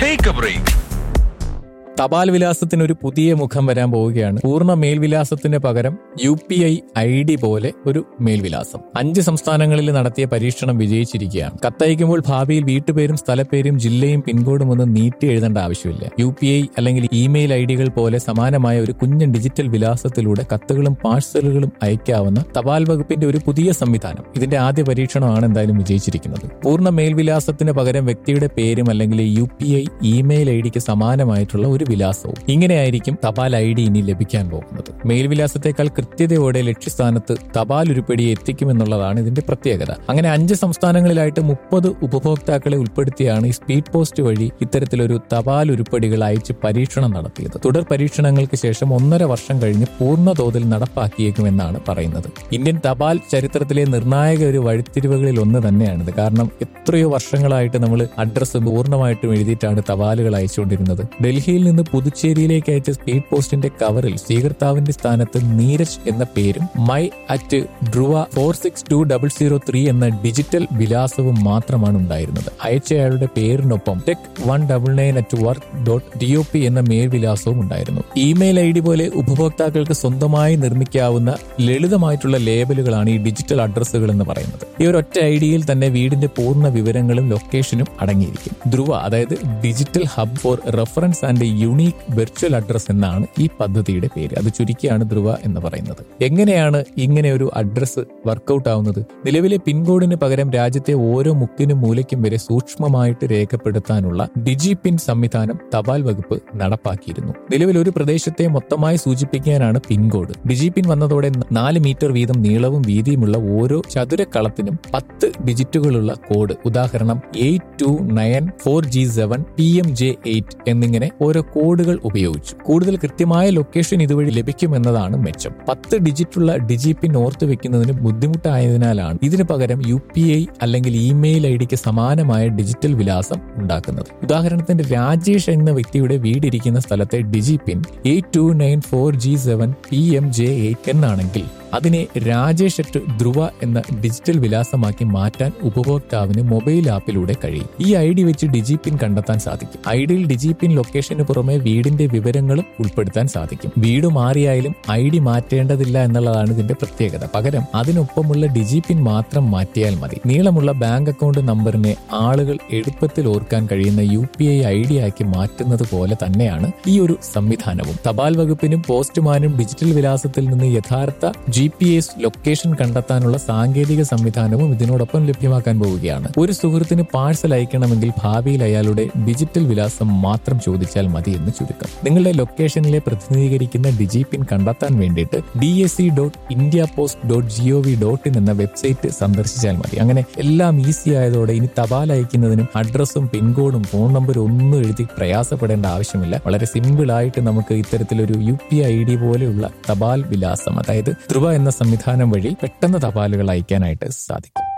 take A break തപാൽ വിലാസത്തിന് ഒരു പുതിയ മുഖം വരാൻ പോവുകയാണ് പൂർണ്ണ മേൽവിലാസത്തിന് പകരം U P I I D പോലെ ഒരു മേൽവിലാസം അഞ്ച് സംസ്ഥാനങ്ങളിൽ നടത്തിയ പരീക്ഷണം വിജയിച്ചിരിക്കുകയാണ് കത്തയക്കുമ്പോൾ ഭാവിയിൽ വീട്ടുപേരും സ്ഥലപ്പേരും ജില്ലയും പിൻകോഡും ഒന്നും നീട്ടി എഴുതേണ്ട ആവശ്യമില്ല യു പി ഐ അല്ലെങ്കിൽ ഇമെയിൽ ഐ ഡികൾ പോലെ സമാനമായ ഒരു കുഞ്ഞൻ ഡിജിറ്റൽ വിലാസത്തിലൂടെ കത്തുകളും പാഴ്സലുകളും അയക്കാവുന്ന തപാൽ വകുപ്പിന്റെ ഒരു പുതിയ സംവിധാനം ഇതിന്റെ ആദ്യ പരീക്ഷണമാണ് എന്തായാലും വിജയിച്ചിരിക്കുന്നത് പൂർണ്ണ മേൽവിലാസത്തിന് പകരം വ്യക്തിയുടെ പേരും അല്ലെങ്കിൽ U P I email I ഡിക്ക് സമാനമായിട്ടുള്ള ഒരു വിലാസവും ഇങ്ങനെയായിരിക്കും തപാൽ ഐ ഡി ഇനി ലഭിക്കാൻ പോകുന്നത് മേൽവിലാസത്തെക്കാൾ കൃത്യതയോടെ ലക്ഷ്യസ്ഥാനത്ത് തപാൽ ഉരുപ്പടിയെ എത്തിക്കുമെന്നുള്ളതാണ് ഇതിന്റെ പ്രത്യേകത അങ്ങനെ അഞ്ച് സംസ്ഥാനങ്ങളിലായിട്ട് മുപ്പത് ഉപഭോക്താക്കളെ ഉൾപ്പെടുത്തിയാണ് ഈ സ്പീഡ് പോസ്റ്റ് വഴി ഇത്തരത്തിലൊരു തപാൽ ഉരുപ്പടികൾ അയച്ച് പരീക്ഷണം നടത്തിയത് തുടർ പരീക്ഷണങ്ങൾക്ക് ശേഷം ഒന്നര വർഷം കഴിഞ്ഞ് പൂർണ്ണ തോതിൽ നടപ്പാക്കിയേക്കുമെന്നാണ് പറയുന്നത് ഇന്ത്യൻ തപാൽ ചരിത്രത്തിലെ നിർണായക ഒരു വഴിത്തിരിവുകളിൽ ഒന്ന് തന്നെയാണിത് കാരണം എത്രയോ വർഷങ്ങളായിട്ട് നമ്മൾ അഡ്രസ്സ് പൂർണ്ണമായിട്ടും എഴുതിയിട്ടാണ് തപാലുകൾ അയച്ചുകൊണ്ടിരുന്നത് ഡൽഹിയിൽ നിന്ന് പുതുച്ചേരിയിലേക്ക് അയച്ച സ്പീഡ് പോസ്റ്റിന്റെ കവറിൽ സ്വീകർത്താവിന്റെ സ്ഥാനത്ത് നീരജ് എന്ന പേരും my at Dhruva four six two double zero three എന്ന ഡിജിറ്റൽ വിലാസവും മാത്രമാണ് ഉണ്ടായിരുന്നത് അയച്ചയാളുടെ പേരിനൊപ്പം tech one double nine at work dot D O P എന്ന മേൽവിലാസവും ഉണ്ടായിരുന്നു ഇമെയിൽ ഐ ഡി പോലെ ഉപഭോക്താക്കൾക്ക് സ്വന്തമായി നിർമ്മിക്കാവുന്ന ലളിതമായിട്ടുള്ള ലേബലുകളാണ് ഈ ഡിജിറ്റൽ അഡ്രസ്സുകൾ എന്ന് പറയുന്നത് ഈ ഒരു ഒറ്റ ഐ ഡിയിൽ തന്നെ വീടിന്റെ പൂർണ്ണ വിവരങ്ങളും ലൊക്കേഷനും അടങ്ങിയിരിക്കും ധ്രുവ അതായത് digital hub for reference and unique virtual address എന്നാണ് ഈ പദ്ധതിയുടെ പേര് അത് ചുരുക്കിയാണ് ധ്രുവ എന്ന് പറയുന്നത് എങ്ങനെയാണ് ഇങ്ങനെ ഒരു അഡ്രസ് വർക്കൗട്ട് ആവുന്നത് നിലവിലെ പിൻകോഡിന് പകരം രാജ്യത്തെ ഓരോ മുക്കിനും മൂലയ്ക്കും വരെ സൂക്ഷ്മമായിട്ട് രേഖപ്പെടുത്താനുള്ള ഡിജി പിൻ സംവിധാനം തപാൽ വകുപ്പ് നടപ്പാക്കിയിരുന്നു നിലവിൽ ഒരു പ്രദേശത്തെ മൊത്തമായി സൂചിപ്പിക്കാനാണ് പിൻകോഡ് ഡിജി പിൻ വന്നതോടെ നാല് മീറ്റർ വീതം നീളവും വീതിയുമുള്ള ഓരോ ചതുരക്കളത്തിനും പത്ത് ഡിജിറ്റുകളുള്ള കോഡ് ഉദാഹരണം eight two nine four G seven P M J eight എന്നിങ്ങനെ ഓരോ കോഡുകൾ ഉപയോഗിച്ചു കൂടുതൽ കൃത്യമായ ലൊക്കേഷൻ ഇതുവഴി ലഭിക്കുമെന്നതാണ് മെച്ചം പത്ത് ഡിജിറ്റുള്ള ഡിജി പിൻ ഓർത്തു വെക്കുന്നതിന് ബുദ്ധിമുട്ടായതിനാലാണ് ഇതിനു പകരം യു പി ഐ അല്ലെങ്കിൽ ഇമെയിൽ ഐ ഡിക്ക് സമാനമായ ഡിജിറ്റൽ വിലാസം ഉണ്ടാക്കുന്നത് ഉദാഹരണത്തിന് രാജേഷ് എന്ന വ്യക്തിയുടെ വീടിരിക്കുന്ന സ്ഥലത്തെ digi pin eight two nine four G seven P M J eight എന്നാണെങ്കിൽ അതിനെ രാജേഷ് അറ്റ് ധ്രുവ എന്ന ഡിജിറ്റൽ വിലാസമാക്കി മാറ്റാൻ ഉപഭോക്താവിന് മൊബൈൽ ആപ്പിലൂടെ കഴിയും ഈ ഐ ഡി വെച്ച് ഡിജി പിൻ കണ്ടെത്താൻ സാധിക്കും ഐ ഡിയിൽ ഡിജി പിൻ ലൊക്കേഷന് പുറമെ വീടിന്റെ വിവരങ്ങളും ഉൾപ്പെടുത്താൻ സാധിക്കും വീട് മാറിയായാലും ഐ ഡി മാറ്റേണ്ടതില്ല എന്നുള്ളതാണ് ഇതിന്റെ പ്രത്യേകത പകരം അതിനൊപ്പമുള്ള ഡിജി പിൻ മാത്രം മാറ്റിയാൽ മതി നീളമുള്ള ബാങ്ക് അക്കൗണ്ട് നമ്പറിനെ ആളുകൾ എളുപ്പത്തിൽ ഓർക്കാൻ കഴിയുന്ന U P I I D ആക്കി മാറ്റുന്നത് പോലെ തന്നെയാണ് ഈ ഒരു സംവിധാനവും തപാൽ വകുപ്പിനും പോസ്റ്റ്മാനും ഡിജിറ്റൽ വിലാസത്തിൽ നിന്ന് യഥാർത്ഥ ജി പി എസ് ലൊക്കേഷൻ കണ്ടെത്താനുള്ള സാങ്കേതിക സംവിധാനവും ഇതിനോടൊപ്പം ലഭ്യമാക്കാൻ പോവുകയാണ് ഒരു സുഹൃത്തിന് പാഴ്സൽ അയക്കണമെങ്കിൽ ഭാവിയിൽ അയാളുടെ ഡിജിറ്റൽ വിലാസം മാത്രം ചോദിച്ചാൽ മതി എന്ന് ചുരുക്കം നിങ്ങളുടെ ലൊക്കേഷനിലെ പ്രതിനിധീകരിക്കുന്ന ഡിജി പിൻ കണ്ടെത്താൻ വേണ്ടിയിട്ട് D S C dot India post dot G O V dot in എന്ന വെബ്സൈറ്റ് സന്ദർശിച്ചാൽ മതി അങ്ങനെ എല്ലാം ഈസി ആയതോടെ ഇനി തപാൽ അയക്കുന്നതിനും അഡ്രസ്സും പിൻകോഡും ഫോൺ നമ്പറും ഒന്നും എഴുതി പ്രയാസപ്പെടേണ്ട ആവശ്യമില്ല വളരെ സിമ്പിൾ ആയിട്ട് നമുക്ക് ഇത്തരത്തിലൊരു യു പി ഐ ഡി പോലെയുള്ള തപാൽ വിലാസം അതായത് ധ്രുവ എന്ന സംവിധാനം വഴി പെട്ടെന്ന് തപാലുകൾ അയക്കാനായിട്ട് സാധിക്കും